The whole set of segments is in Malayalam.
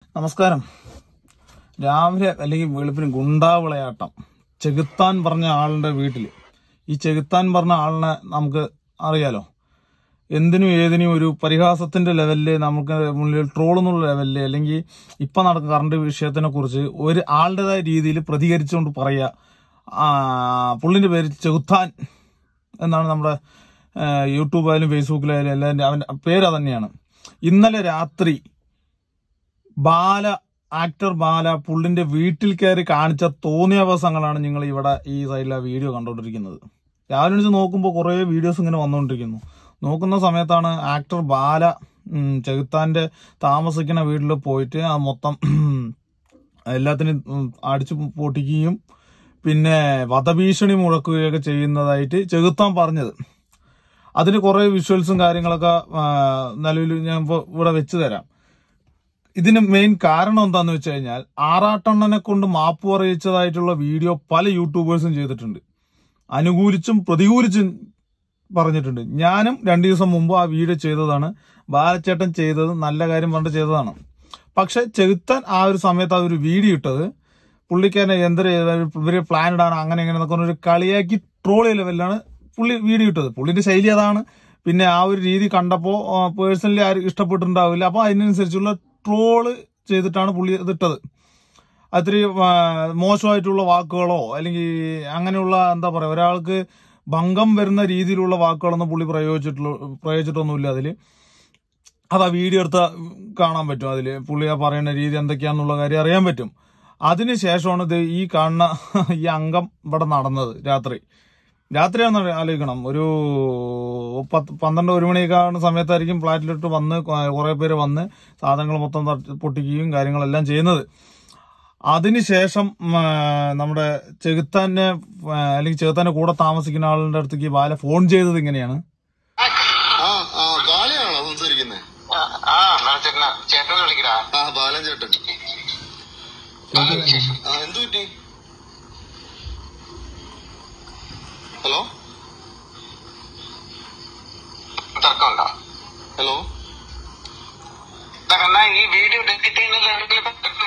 നമസ്കാരം രാവിലെ അല്ലെങ്കിൽ വെളുപ്പിന് ഗുണ്ടാവിളയാട്ടം ചെകുത്താൻ പറഞ്ഞ ആളുടെ വീട്ടിൽ ഈ ചെകുത്താൻ പറഞ്ഞ ആളിനെ നമുക്ക് അറിയാലോ എന്തിനും ഏതിനും ഒരു പരിഹാസത്തിന്റെ ലെവലില് നമുക്ക് മുന്നിൽ ട്രോൾ എന്നുള്ള ലെവലില് അല്ലെങ്കിൽ ഇപ്പൊ നടക്കുന്ന കറണ്ട് വിഷയത്തിനെ കുറിച്ച് ഒരു ആളുടേതായ രീതിയിൽ പ്രതികരിച്ചുകൊണ്ട് പറയുക ആ, പുള്ളിന്റെ പേര് ചെകുത്താൻ എന്നാണ് നമ്മുടെ ആ, യൂട്യൂബായാലും ഫേസ്ബുക്കിലായാലും എല്ലാം അവന്റെ പേര് അത് തന്നെയാണ് ഇന്നലെ രാത്രി ബാല ആക്ടർ ബാല പുള്ളിന്റെ വീട്ടിൽ കയറി കാണിച്ച തോന്നിയാവസങ്ങളാണ് നിങ്ങൾ ഇവിടെ ഈ സൈഡിൽ ആ വീഡിയോ കണ്ടുകൊണ്ടിരിക്കുന്നത് രാവിലെ എണീച്ച് നോക്കുമ്പോൾ കുറേ വീഡിയോസ് ഇങ്ങനെ വന്നുകൊണ്ടിരിക്കുന്നു നോക്കുന്ന സമയത്താണ് ആക്ടർ ബാല ഉം, ചെകുത്താന്റെ താമസിക്കുന്ന വീട്ടിൽ പോയിട്ട് ആ മൊത്തം എല്ലാത്തിനും ഉം, അടിച്ചു പൊട്ടിക്കുകയും പിന്നെ വധഭീഷണി മുഴക്കുകയൊക്കെ ചെയ്യുന്നതായിട്ട് ചെകുത്താൻ പറഞ്ഞത് അതിന് കുറെ വിഷ്വൽസും കാര്യങ്ങളൊക്കെ നിലവിൽ ഞാൻ ഇപ്പൊ ഇവിടെ വെച്ച് തരാം ഇതിന് മെയിൻ കാരണം എന്താന്ന് വെച്ച് കഴിഞ്ഞാൽ ആറാട്ടെണ്ണനെ കൊണ്ട് മാപ്പ് പറയിച്ചതായിട്ടുള്ള വീഡിയോ പല യൂട്യൂബേഴ്സും ചെയ്തിട്ടുണ്ട് അനുകൂലിച്ചും പ്രതികൂലിച്ചും പറഞ്ഞിട്ടുണ്ട് ഞാനും രണ്ടു ദിവസം മുമ്പ് ആ വീഡിയോ ചെയ്തതാണ് ബാലച്ചേട്ടൻ ചെയ്തത് നല്ല കാര്യം പറഞ്ഞിട്ട് ചെയ്തതാണ് പക്ഷെ ചെകുത്താൻ ആ ഒരു സമയത്ത് ആ ഒരു വീഡിയോ ഇട്ടത് പുള്ളിക്കാരനെ എന്തൊരു ഇവര് പ്ലാൻ ഇടാൻ അങ്ങനെ ഇങ്ങനെ എന്നൊക്കെ ഒരു കളിയാക്കി ട്രോൾ ചെയ്ത ലെവലിലാണ് പുള്ളി വീഡിയോ ഇട്ടത് പുള്ളിന്റെ ശൈലി അതാണ് പിന്നെ ആ ഒരു രീതി കണ്ടപ്പോ പേഴ്സണലി ആരും ഇഷ്ടപ്പെട്ടിട്ടുണ്ടാവില്ല അപ്പൊ അതിനനുസരിച്ചുള്ള ട്രോള് ചെയ്തിട്ടാണ് പുള്ളി ഇതിട്ടത് അത്തിരി ആ, മോശമായിട്ടുള്ള വാക്കുകളോ അല്ലെങ്കിൽ അങ്ങനെയുള്ള എന്താ പറയാ ഒരാൾക്ക് ഭംഗം വരുന്ന രീതിയിലുള്ള വാക്കുകളൊന്നും പുള്ളി പ്രയോഗിച്ചിട്ടുള്ള പ്രയോഗിച്ചിട്ടൊന്നുമില്ല അതില് അത് ആ വീഡിയോ എടുത്ത കാണാൻ പറ്റും അതില് പുള്ളി ആ പറയുന്ന രീതി എന്തൊക്കെയാന്നുള്ള കാര്യം അറിയാൻ പറ്റും അതിനുശേഷമാണ് ഇത് ഈ കാണുന്ന ഈ അംഗം ഇവിടെ നടന്നത് രാത്രി രാത്രിയാണെന്ന് ആലോചിക്കണം ഒരു പത്ത് പന്ത്രണ്ട് ഒരു മണിയൊക്കെ ആവുന്ന സമയത്തായിരിക്കും ഫ്ലാറ്റിലിട്ട് വന്ന് കുറെ പേര് വന്ന് സാധനങ്ങൾ മൊത്തം തട്ടി പൊട്ടിക്കുകയും കാര്യങ്ങളെല്ലാം ചെയ്യുന്നത് അതിനുശേഷം ഉം, ആ, നമ്മുടെ ചെകുത്താനെ ആ, അല്ലെങ്കിൽ ചെകുത്താന്റെ കൂടെ താമസിക്കുന്ന ആളുടെ അടുത്തേക്ക് ബാല ഫോൺ ചെയ്തത് ഇങ്ങനെയാണ് ആ ആ ബാലയാണോ സംസാരിക്കുന്നത് ആ, ആ എന്നാ ചേട്ടനാ ചേട്ടനെ വിളിക്കടാ ആ ബാലൻ ചേട്ടൻ ആ, ശരി. ആ എന്തു പറ്റി ഹലോ തർക്കമുണ്ടോ ഹലോ എന്നാ ഈ വീഡിയോ ഡിലീറ്റ് ചെയ്യുന്നതിൽ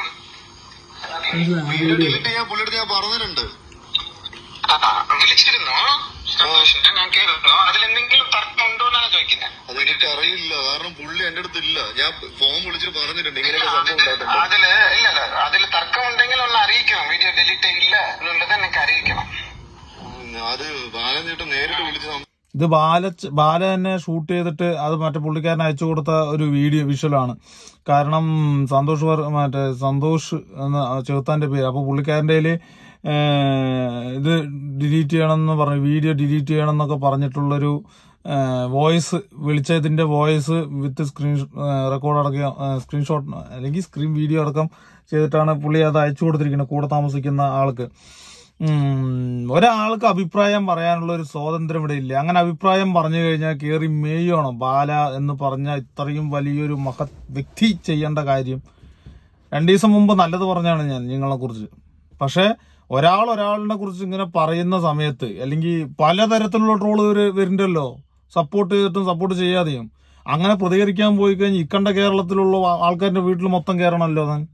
വീഡിയോ ഡിലീറ്റ് ചെയ്യാൻ പുള്ളിയുടെ ഞാൻ പറഞ്ഞിട്ടുണ്ട് വിളിച്ചിരുന്നോ സന്തോഷിന്റെ ഞാൻ കേൾക്കുന്നു അതിലെന്തെങ്കിലും തർക്കം ഉണ്ടോ എന്നാണ് ചോദിക്കുന്നത് അത് എനിക്ക് അറിയില്ല കാരണം പുള്ളി എന്റെ അടുത്തില്ല ഞാൻ ഫോൺ വിളിച്ചിട്ട് പറഞ്ഞിട്ടുണ്ട് ഇങ്ങനെയൊക്കെ സംഭവം ഉണ്ടായിട്ടുണ്ട് അതില് ഇല്ല ഇല്ല അതിൽ തർക്കം ഉണ്ടെങ്കിൽ ഒന്ന് അറിയിക്കണം വീഡിയോ ഡിലീറ്റ് ചെയ്യില്ല എന്നുള്ളത് എനിക്ക് അറിയിക്കണം ഉം, അത് ബാലൻ ചേട്ടൻ നേരിട്ട് വിളിച്ച് സം- ഇത് ബാല ബാല തന്നെ ഷൂട്ട് ചെയ്തിട്ട് അത് മറ്റേ പുള്ളിക്കാരൻ അയച്ചു കൊടുത്ത ഒരു വീഡിയോ വിഷ്വലാണ് കാരണം സന്തോഷ് വർ മറ്റേ സന്തോഷ് എന്ന ചെറുത്താന്റെ പേര് അപ്പൊ പുള്ളിക്കാരന്റെ കയ്യില് ഏഹ്, ഇത് ഡിലീറ്റ് ചെയ്യണം എന്ന് പറഞ്ഞു വീഡിയോ ഡിലീറ്റ് ചെയ്യണം എന്നൊക്കെ പറഞ്ഞിട്ടുള്ളൊരു വോയിസ് വിളിച്ചതിന്റെ വോയിസ് വിത്ത് സ്ക്രീൻ റെക്കോർഡ് അടക്കം സ്ക്രീൻഷോട്ട് അല്ലെങ്കിൽ സ്ക്രീൻ വീഡിയോ അടക്കം ചെയ്തിട്ടാണ് പുള്ളി അത് അയച്ചു കൊടുത്തിരിക്കുന്നത് കൂടെ താമസിക്കുന്ന ആൾക്ക് ഉം, ഒരാൾക്ക് അഭിപ്രായം പറയാനുള്ള ഒരു സ്വാതന്ത്ര്യം ഇവിടെ ഇല്ല അങ്ങനെ അഭിപ്രായം പറഞ്ഞു കഴിഞ്ഞാൽ കയറി മേയണം ബാല എന്ന് പറഞ്ഞ ഇത്രയും വലിയൊരു മഹത് വ്യക്തി ചെയ്യേണ്ട കാര്യം രണ്ടു ദിവസം മുമ്പ് നല്ലത് പറഞ്ഞാണ് ഞാൻ നിങ്ങളെ കുറിച്ച് പക്ഷെ ഒരാൾ ഒരാളിനെ കുറിച്ച് ഇങ്ങനെ പറയുന്ന സമയത്ത് അല്ലെങ്കിൽ പലതരത്തിലുള്ള ട്രോള് വരുന്നുണ്ടല്ലോ സപ്പോർട്ട് ചെയ്തിട്ടും സപ്പോർട്ട് ചെയ്യാതെയും അങ്ങനെ പ്രതികരിക്കാൻ പോയി കഴിഞ്ഞാൽ ഇക്കണ്ട കേരളത്തിലുള്ള ആൾക്കാരുടെ വീട്ടിൽ മൊത്തം കയറണമല്ലോ താൻ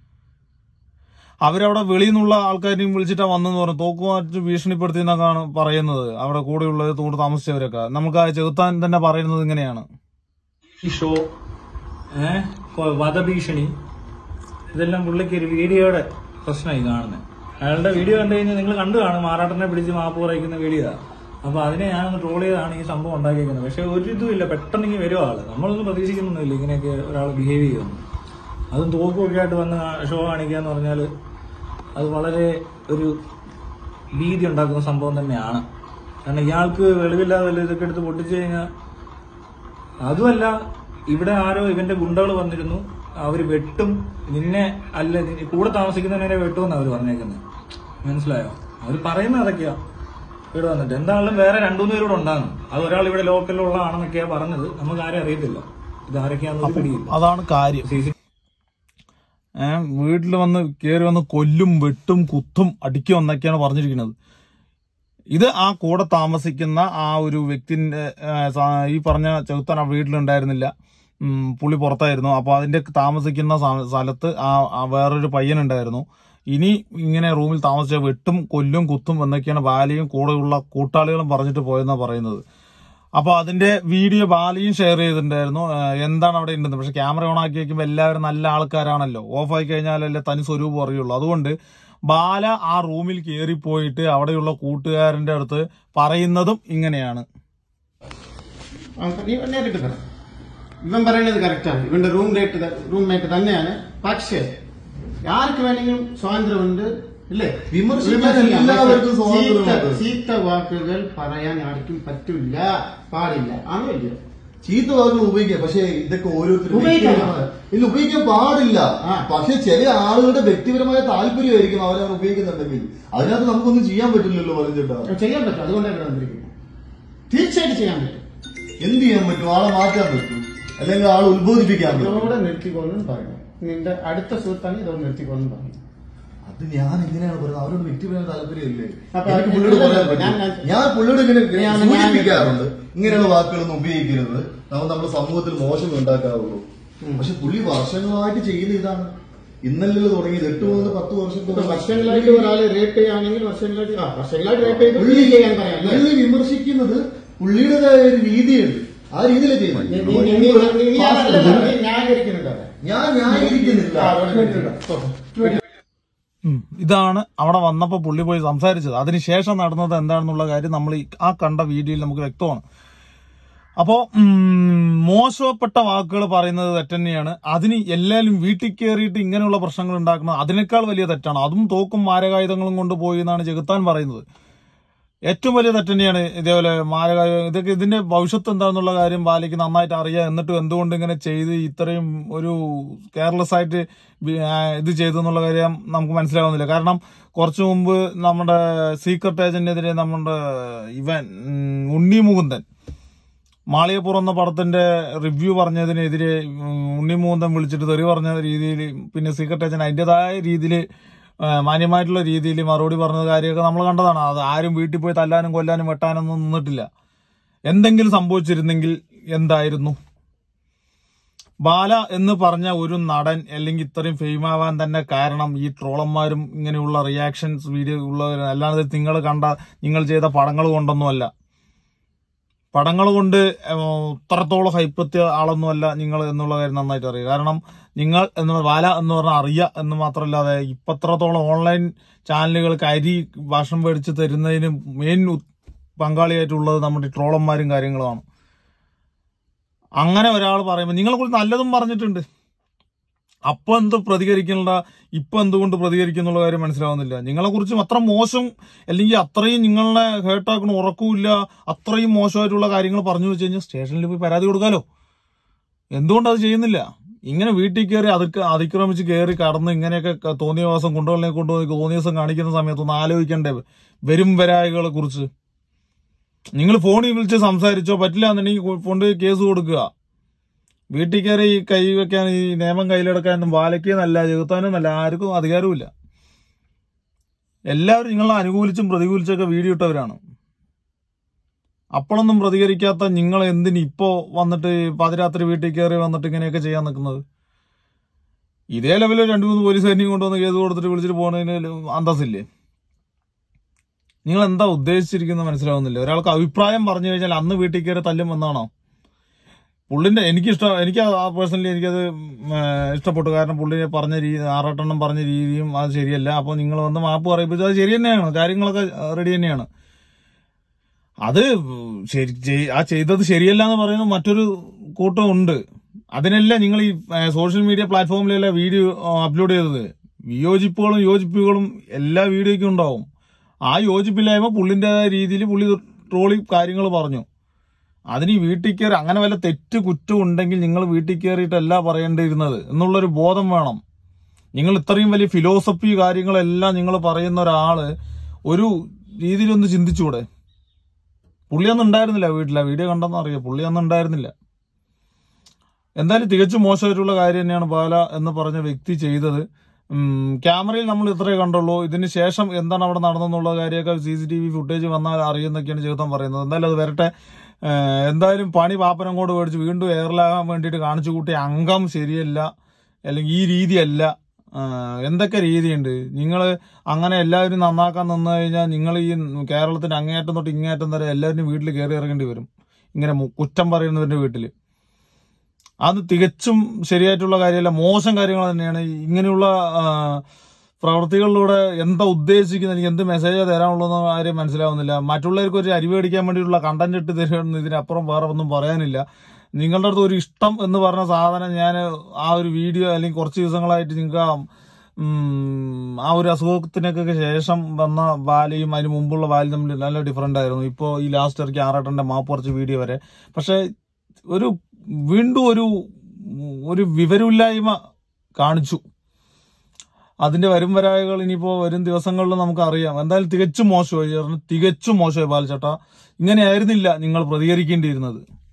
അവരവിടെ വെളിയിൽ നിന്നുള്ള ആൾക്കാരെയും വിളിച്ചിട്ടാ വന്നെന്ന് പറഞ്ഞു തോക്ക് മാറ്റി ഭീഷണിപ്പെടുത്തി എന്നൊക്കെയാണ് പറയുന്നത് അവിടെ കൂടെയുള്ളത് കൂടെ താമസിച്ചവരൊക്കെ നമുക്ക് ആ ചെറുത്താൻ തന്നെ പറയുന്നത് ഇങ്ങനെയാണ് ഈ ഷോ ഏ കൊ- വധഭീഷണി ഇതെല്ലാം പുള്ളിക്ക് ഒരു വീഡിയോയുടെ പ്രശ്നമായി കാണുന്നത് അയാളുടെ വീഡിയോ കണ്ടു കഴിഞ്ഞാൽ നിങ്ങൾ കണ്ടു കാണും മാറാട്ടനെ പിടിച്ച് മാപ്പ് പറയിക്കുന്ന വീഡിയോ അപ്പൊ അതിനെ ഞാനൊന്ന് ട്രോൾ ചെയ്താണ് ഈ സംഭവം ഉണ്ടാക്കിയിരിക്കുന്നത് പക്ഷെ ഒരു ഇതുമില്ല പെട്ടെന്ന് ഇങ്ങനെ വരും ആള് നമ്മളൊന്നും പ്രതീക്ഷിക്കുന്നൊന്നുമില്ല ഇങ്ങനെയൊക്കെ ഒരാൾ ബിഹേവ് ചെയ്യുന്നു അതും തോക്കുമൊക്കെ ആയിട്ട് വന്ന് ഷോ കാണിക്കുക എന്ന് പറഞ്ഞാൽ അത് വളരെ ഒരു ഭീതി ഉണ്ടാക്കുന്ന സംഭവം തന്നെയാണ് കാരണം ഇയാൾക്ക് വെളിവില്ലാതെ വല്ല ഇതൊക്കെ എടുത്ത് പൊട്ടിച്ചു കഴിഞ്ഞാൽ അതുമല്ല ഇവിടെ ആരോ ഇവന്റെ ഗുണ്ടകൾ വന്നിരുന്നു അവര് വെട്ടും നിന്നെ അല്ല നി- കൂടെ താമസിക്കുന്നവനെ വെട്ടുമെന്ന് അവര് പറഞ്ഞേക്കുന്നത് മനസ്സിലായോ അവര് പറയുന്നത് അതൊക്കെയാ ഇവിടെ വന്നിട്ട് എന്താണെങ്കിലും വേറെ രണ്ടുമൂന്ന് പേരോട് ഉണ്ടാകുന്നു അത് ഒരാൾ ഇവിടെ ലോക്കലിലുള്ള ആണെന്നൊക്കെയാ പറഞ്ഞത് നമുക്ക് ആരും അറിയത്തില്ല ഇത് ആരൊക്കെയാണെന്ന് പിടിയില്ല അതാണ് കാര്യം സി സി ഏഹ് വീട്ടിൽ വന്ന് കയറി വന്ന് കൊല്ലും വെട്ടും കുത്തും അടിക്കും എന്നൊക്കെയാണ് പറഞ്ഞിരിക്കുന്നത് ഇത് ആ കൂടെ താമസിക്കുന്ന ആ ഒരു വ്യക്തിന്റെ ഏഹ്, സാ- ഈ പറഞ്ഞ ചെറുത്താൻ ആ വീട്ടിലുണ്ടായിരുന്നില്ല ഉം, പുള്ളി പുറത്തായിരുന്നു അപ്പോൾ അതിന്റെ താമസിക്കുന്ന സ- സ്ഥലത്ത് ആ ആ വേറൊരു പയ്യനുണ്ടായിരുന്നു ഇനി ഇങ്ങനെ റൂമിൽ താമസിച്ച വെട്ടും കൊല്ലും കുത്തും എന്നൊക്കെയാണ് ബാലയും കൂടെയുള്ള കൂട്ടാളികളും പറഞ്ഞിട്ട് പോയെന്നാണ് പറയുന്നത് അപ്പോൾ അതിന്റെ വീഡിയോ ബാലിയും ഷെയർ ചെയ്തിട്ടുണ്ടായിരുന്നു ആ, എന്താണ് അവിടെ ഉണ്ടെന്ന് പക്ഷെ ക്യാമറ ഓൺ ആക്കി വെക്കുമ്പോൾ എല്ലാവരും നല്ല ആൾക്കാരാണല്ലോ ഓഫ് ആയി കഴിഞ്ഞാലല്ലേ തനി സ്വരൂപം അറിയുള്ളൂ അതുകൊണ്ട് ബാല ആ റൂമിൽ കയറിപ്പോയിട്ട് അവിടെയുള്ള കൂട്ടുകാരന്റെ അടുത്ത് പറയുന്നതും ഇങ്ങനെയാണ് നീ നേരിട്ട് പറ ഇവൻ പറയുന്നത് കറക്റ്റാണ് ഇവന്റെ റൂം റേറ്റ് റൂം മേറ്റ് തന്നെയാണ് പക്ഷേ ആർക്ക് വേണമെങ്കിലും സ്വാതന്ത്ര്യമുണ്ട് ഇല്ലേ വിമർശിക്കാൻ വിമർശിക്കാം. എല്ലാവർക്കും പക്ഷേ സ്വാതന്ത്ര്യമുണ്ട്. ചീത്ത- ചീത്ത വാക്കുകൾ പറയാൻ ആർക്കും പറ്റില്ല പാടില്ല ആണോ ഇല്ലയോ ചീത്ത വാക്കുകൾ ഉപയോഗിക്കാം പക്ഷെ ഇതൊക്കെ ഓരോരുത്തരും ഉപയോഗിക്കാം. വ്യക്തിപരമായ- ഇല്ല ഉപയോഗിക്കാൻ പാടില്ല ആ. പക്ഷെ ചില ആളുകളുടെ വ്യക്തിപരമായ താല്പര്യമായിരിക്കും അവരത് ഉപയോഗിക്കുന്നുണ്ടെങ്കിൽ അതിനകത്ത് നമുക്കൊന്നും ചെയ്യാൻ പറ്റില്ലല്ലോ പറഞ്ഞിട്ടാ ചെയ്യാൻ പറ്റും അതുകൊണ്ടാണ് ഇവിടെ വന്നിരിക്കുന്നത് തീർച്ചയായിട്ടും ചെയ്യാൻ പറ്റും എന്ത് ചെയ്യാൻ പറ്റും ആളെ മാറ്റാൻ പറ്റും അല്ലെങ്കിൽ ആളെ ഉത്ബോധിപ്പിക്കാൻ പറ്റും ഇതോടെ നിർത്തിക്കൊള്ളും പറയണം നിന്റെ അടുത്ത സുഹൃത്താണ് ഇതോടെ നിർത്തിക്കൊള്ളും പറയണം അത് ഞാൻ എങ്ങനെയാണ് പറയുന്നത് അവരോട് വ്യക്തിപരമായ താല്പര്യമില്ലേ അപ്പൊ എനിക്ക് പുള്ളിയോട് ഇല്ല, പറയാൻ ഇല്ല, പറ്റും. ഞാൻ- ഞാൻ- ഞാൻ പുള്ളിയോട് ഇങ്ങനെ ഞാൻ- സൂചിപ്പിക്കാറുണ്ട് ഇങ്ങനെയുള്ള വാക്കുകളൊന്നും ഉപയോഗിക്കരുത് നമ്മൾ നമ്മുടെ സമൂഹത്തിൽ മോശം ഉണ്ടാക്കാറുള്ളൂ പക്ഷെ പുള്ളി വർഷങ്ങളായിട്ട് ചെയ്യുന്ന ഇതാണ് ഇന്നല്ലല്ലോ തുടങ്ങിയത് എട്ട് മുതൽ പത്ത് വർഷം ഇപ്പൊ വർഷങ്ങളായിട്ട് ഒരാളെ റേപ്പ് ചെയ്യുകയാണെങ്കിൽ വർഷങ്ങളായിട്ട് ആ വർഷങ്ങളായിട്ട് റേപ്പ് ചെയ്ത് പുള്ളി ചെയ്യാൻ പറയാം അല്ലേ? പുള്ളി വിമർശിക്കുന്നത് പുള്ളിയുടേതായ ഒരു രീതിയുണ്ട് ആ രീതിയിലാണ് നീ- നീ- ചെയ്യുന്നത് നീ- നീ- നീ- നീ അതല്ല പറഞ്ഞത്, നീ ന്യായീകരിക്കുന്നുണ്ട് അവിടെ. ഞാൻ ന്യായീകരിക്കുന്നില്ല ആ, അവിടെ നിർത്തിയിടാം. ഉം. ഇതാണ് അവിടെ വന്നപ്പോൾ പുള്ളി പോയി സംസാരിച്ചത് അതിനുശേഷം നടന്നത് എന്താണെന്നുള്ള കാര്യം നമ്മൾ ഈ ആ കണ്ട വീഡിയോയിൽ നമുക്ക് വ്യക്തമാണ് അപ്പോ ഉം, മോശപ്പെട്ട വാക്കുകൾ പറയുന്നത് തെറ്റന്നെയാണ് അതിന് എല്ലാവരും വീട്ടിൽ കയറിയിട്ട് ഇങ്ങനെയുള്ള പ്രശ്നങ്ങൾ ഉണ്ടാക്കുന്നത് അതിനേക്കാൾ വലിയ തെറ്റാണ് അതും തോക്കും മാരകായുധങ്ങളും കൊണ്ട് പോയി എന്നാണ് ചെകുത്താൻ പറയുന്നത് ഏറ്റവും വലിയ തെറ്റന്നെയാണ് ഇതേപോലെ മാരകായ ഇതൊക്കെ ഇതിന്റെ ഭവിഷ്യത്ത് എന്താണെന്നുള്ള കാര്യം ബാലിക്ക് നന്നായിട്ട് അറിയാം എന്നിട്ടും എന്തുകൊണ്ട് ഇങ്ങനെ ചെയ്ത് ഇത്രയും ഒരു കെയർലെസ് ആയിട്ട് വി- ആ, ഇത് ചെയ്തു എന്നുള്ള കാര്യം നമുക്ക് മനസ്സിലാവുന്നില്ല കാരണം കുറച്ചു മുമ്പ് നമ്മുടെ സീക്രട്ട് ഏജന്റിനെതിരെ നമ്മുടെ ഇവൻ ഉം, ഉണ്ണി മുകുന്ദൻ മാളികപ്പുറം എന്ന പടത്തിന്റെ റിവ്യൂ പറഞ്ഞതിനെതിരെ ഉം, ഉണ്ണി മുകുന്ദൻ വിളിച്ചിട്ട് തെറി പറഞ്ഞ രീതിയിൽ പിന്നെ സീക്രട്ട് ഏജന്റ് അതിൻ്റെതായ രീതിയിൽ മാന്യമായിട്ടുള്ള രീതിയിൽ മറുപടി പറഞ്ഞ കാര്യമൊക്കെ നമ്മൾ കണ്ടതാണ് അത് ആരും വീട്ടിൽ പോയി തല്ലാനും കൊല്ലാനും വെട്ടാനൊന്നും നിന്നിട്ടില്ല എന്തെങ്കിലും സംഭവിച്ചിരുന്നെങ്കിൽ എന്തായിരുന്നു ബാല എന്ന് പറഞ്ഞ ഒരു നടൻ അല്ലെങ്കിൽ ഇത്രയും ഫെയിം ആവാൻ തന്നെ കാരണം ഈ ട്രോളന്മാരും ഇങ്ങനെയുള്ള റിയാക്ഷൻസ് വീഡിയോ ഉള്ളവർ അല്ലാതെ നിങ്ങൾ കണ്ട നിങ്ങൾ ചെയ്ത പടങ്ങൾ കൊണ്ടൊന്നുമല്ല പടങ്ങൾ കൊണ്ട് ഏഹ്, ഇത്രത്തോളം ഹൈപ്പത്തിയ ആളൊന്നുമല്ല നിങ്ങൾ എന്നുള്ള കാര്യം നന്നായിട്ട് അറിയാം കാരണം നിങ്ങൾ എന്ന് വാല എന്ന് പറഞ്ഞാൽ അറിയുക എന്ന് മാത്രമല്ലാതെ ഇപ്പത്രത്തോളം ഓൺലൈൻ ചാനലുകൾക്ക് അരി ഭക്ഷണം മേടിച്ച് തരുന്നതിന് മെയിൻ പങ്കാളിയായിട്ടുള്ളത് നമ്മുടെ ഈ ട്രോളന്മാരും കാര്യങ്ങളുമാണ് അങ്ങനെ ഒരാൾ പറയുമ്പോൾ നിങ്ങളെ കുറിച്ച് നല്ലതും പറഞ്ഞിട്ടുണ്ട് അപ്പൊ എന്ത് പ്രതികരിക്കണ്ട ഇപ്പൊ എന്തുകൊണ്ട് പ്രതികരിക്കുന്നുള്ള കാര്യം മനസ്സിലാവുന്നില്ല നിങ്ങളെ കുറിച്ച് അത്ര മോശം അല്ലെങ്കിൽ അത്രയും നിങ്ങളെ ഹേർട്ടാക്കണ ഉറക്കമില്ല അത്രയും മോശമായിട്ടുള്ള കാര്യങ്ങൾ പറഞ്ഞു വെച്ച് കഴിഞ്ഞാൽ സ്റ്റേഷനിൽ പോയി പരാതി കൊടുക്കാലോ എന്തുകൊണ്ട് അത് ചെയ്യുന്നില്ല ഇങ്ങനെ വീട്ടിൽ കയറി അതിക്ക അതിക്രമിച്ച് കയറി കടന്ന് ഇങ്ങനെയൊക്കെ ക- തോന്നിയ ദിവസം കൊണ്ടുപോകണേ കൊണ്ടുപോയി തോന്നിയ ദിവസം കാണിക്കുന്ന സമയത്ത് ഒന്ന് ആലോചിക്കണ്ടേ വരും വരായികളെ കുറിച്ച് നിങ്ങൾ ഫോണിൽ വിളിച്ച് സംസാരിച്ചോ പറ്റില്ല എന്നുണ്ടെങ്കിൽ കൊണ്ടുപോയി കേസ് കൊടുക്കുക വീട്ടിൽ കയറി ഈ കൈ വെക്കാൻ ഈ നിയമം കയ്യിലെടുക്കാനൊന്നും ബാലയ്ക്കെന്നല്ല ചെകുത്താനെന്നല്ല ആർക്കും അധികാരവുമില്ല എല്ലാവരും നിങ്ങളെ അനുകൂലിച്ചും പ്രതികൂലിച്ചൊക്കെ വീഡിയോ ഇട്ടവരാണ് അപ്പോഴൊന്നും പ്രതികരിക്കാത്ത നിങ്ങൾ എന്തിന് ഇപ്പോ വന്നിട്ട് ഈ പാതിരാത്രി വീട്ടിൽ കയറി വന്നിട്ട് ഇങ്ങനെയൊക്കെ ചെയ്യാൻ നിൽക്കുന്നത് ഇതേ ലെവലിൽ രണ്ടു മൂന്ന് പോലീസുകാരെയും കൊണ്ടുവന്ന് കേസ് കൊടുത്തിട്ട് വിളിച്ചിട്ട് പോകുന്നതിന് അന്തസ്സില്ലേ നിങ്ങൾ എന്താ ഉദ്ദേശിച്ചിരിക്കുന്നത് മനസ്സിലാവുന്നില്ല ഒരാൾക്ക് അഭിപ്രായം പറഞ്ഞു കഴിഞ്ഞാൽ അന്ന് വീട്ടിൽ കയറി തല്ലും എന്നാണോ പുള്ളിന്റെ എനിക്കിഷ്ടം എനിക്ക് പേഴ്സണലി എനിക്കത് ഉം, ആ, ഇഷ്ടപ്പെട്ടു കാരണം പുള്ളിനെ പറഞ്ഞ രീതി ആറാട്ടെണ്ണം പറഞ്ഞ രീതിയും അത് ശരിയല്ല അപ്പോൾ നിങ്ങൾ വന്ന് മാപ്പ് പറയുമ്പോൾ അത് ശരി തന്നെയാണ് കാര്യങ്ങളൊക്കെ റെഡി തന്നെയാണ് അത് ശരി ചെയ്- ആ ചെയ്തത് ശരിയല്ല എന്ന് പറയുന്ന മറ്റൊരു കൂട്ടം ഉണ്ട് അതിനല്ല നിങ്ങൾ ഈ സോഷ്യൽ മീഡിയ പ്ലാറ്റ്ഫോമിലെല്ലാം വീഡിയോ അപ്ലോഡ് ചെയ്തത് വിയോജിപ്പുകളും യോജിപ്പുകളും എല്ലാ വീഡിയോയ്ക്കും ഉണ്ടാവും ആ യോജിപ്പില്ലായ്മ പുള്ളിൻ്റെതായ രീതിയിൽ പുള്ളി ട്രോളി കാര്യങ്ങൾ പറഞ്ഞു അതിന് ഈ വീട്ടിൽ കയറി അങ്ങനെ വല്ല തെറ്റ് കുറ്റം ഉണ്ടെങ്കിൽ നിങ്ങൾ വീട്ടിൽ കയറിയിട്ടല്ല പറയേണ്ടിയിരുന്നത് എന്നുള്ളൊരു ബോധം വേണം നിങ്ങൾ ഇത്രയും വലിയ ഫിലോസഫി കാര്യങ്ങളെല്ലാം നിങ്ങൾ പറയുന്ന ഒരാള് ഒരു രീതിയിലൊന്ന് ചിന്തിച്ചൂടെ പുള്ളി അന്ന് ഉണ്ടായിരുന്നില്ല വീട്ടില വീഡിയോ കണ്ടെന്ന് അറിയാം പുള്ളി അന്ന് ഉണ്ടായിരുന്നില്ല എന്തായാലും തികച്ചും മോശമായിട്ടുള്ള കാര്യം തന്നെയാണ് ബാല എന്ന് പറഞ്ഞ വ്യക്തി ചെയ്തത് ഉം, ക്യാമറയിൽ നമ്മൾ ഇത്രേ കണ്ടുള്ളൂ ഇതിന് ശേഷം എന്താണ് അവിടെ നടന്നെന്നുള്ള കാര്യമൊക്കെ C C T V footage വന്നാൽ അറിയുന്നൊക്കെയാണ് ജീവിതം പറയുന്നത് എന്തായാലും അത് വരട്ടെ ഏഹ് എന്തായാലും പണി പാപ്പനം കൊണ്ട് മേടിച്ച് വീണ്ടും എയറിലാകാൻ വേണ്ടിയിട്ട് കാണിച്ചു കൂട്ടിയ അംഗം ശരിയല്ല അല്ലെങ്കിൽ ഈ രീതിയല്ല ആഹ് എന്തൊക്കെ രീതിയുണ്ട് നിങ്ങൾ അങ്ങനെ എല്ലാവരും നന്നാക്കാൻ നിന്ന് കഴിഞ്ഞാൽ നിങ്ങൾ ഈ കേരളത്തിന്റെ അങ്ങേയറ്റം തൊട്ട് ഇങ്ങേയറ്റം വരെ എല്ലാവരും വീട്ടിൽ കയറി ഇറങ്ങേണ്ടി വരും ഇങ്ങനെ മു- കുറ്റം പറയുന്നവരുടെ വീട്ടിൽ അത് തികച്ചും ശരിയായിട്ടുള്ള കാര്യമല്ല മോശം കാര്യങ്ങൾ തന്നെയാണ് ഇങ്ങനെയുള്ള ആ, പ്രവൃത്തികളിലൂടെ എന്താ ഉദ്ദേശിക്കുന്നത് എനിക്ക് എന്ത് മെസ്സേജാ തരാനുള്ളതെന്ന് കാര്യം മനസ്സിലാവുന്നില്ല മറ്റുള്ളവർക്ക് ഒരു അരിവ് അടിക്കാൻ വേണ്ടിയിട്ടുള്ള കണ്ടന്റ് ഇട്ട് തരുമെന്ന് ഇതിനപ്പുറം വേറെ ഒന്നും പറയാനില്ല നിങ്ങളുടെ അടുത്ത് ഒരു ഇഷ്ടം എന്ന് പറഞ്ഞ സാധനം ഞാൻ ആ ഒരു വീഡിയോ അല്ലെങ്കിൽ കുറച്ച് ദിവസങ്ങളായിട്ട് നിങ്ങൾക്ക് ആ, ഉം, ആ ഒരു അസുഖത്തിനൊക്കെ ശേഷം വന്ന വാലയും അതിന് മുമ്പുള്ള വാലും തമ്മിൽ നല്ല ഡിഫറൻ്റ് ആയിരുന്നു ഇപ്പോൾ ഈ ലാസ്റ്റ് ഇറക്കി ആറാട്ടൻ്റെ മാപ്പ് കുറച്ച് വീഡിയോ വരെ പക്ഷേ ഒരു വീണ്ടും ഒരു ഒരു വിവരമില്ലായ്മ കാണിച്ചു അതിന്റെ വരും വരായകൾ ഇനിയിപ്പോ വരും ദിവസങ്ങളിൽ നമുക്ക് അറിയാം എന്തായാലും തികച്ചും മോശമായി ചേർന്ന് തികച്ചും മോശമായി ബാലച്ചേട്ട ഇങ്ങനെയായിരുന്നില്ല നിങ്ങൾ പ്രതികരിക്കേണ്ടിയിരുന്നത്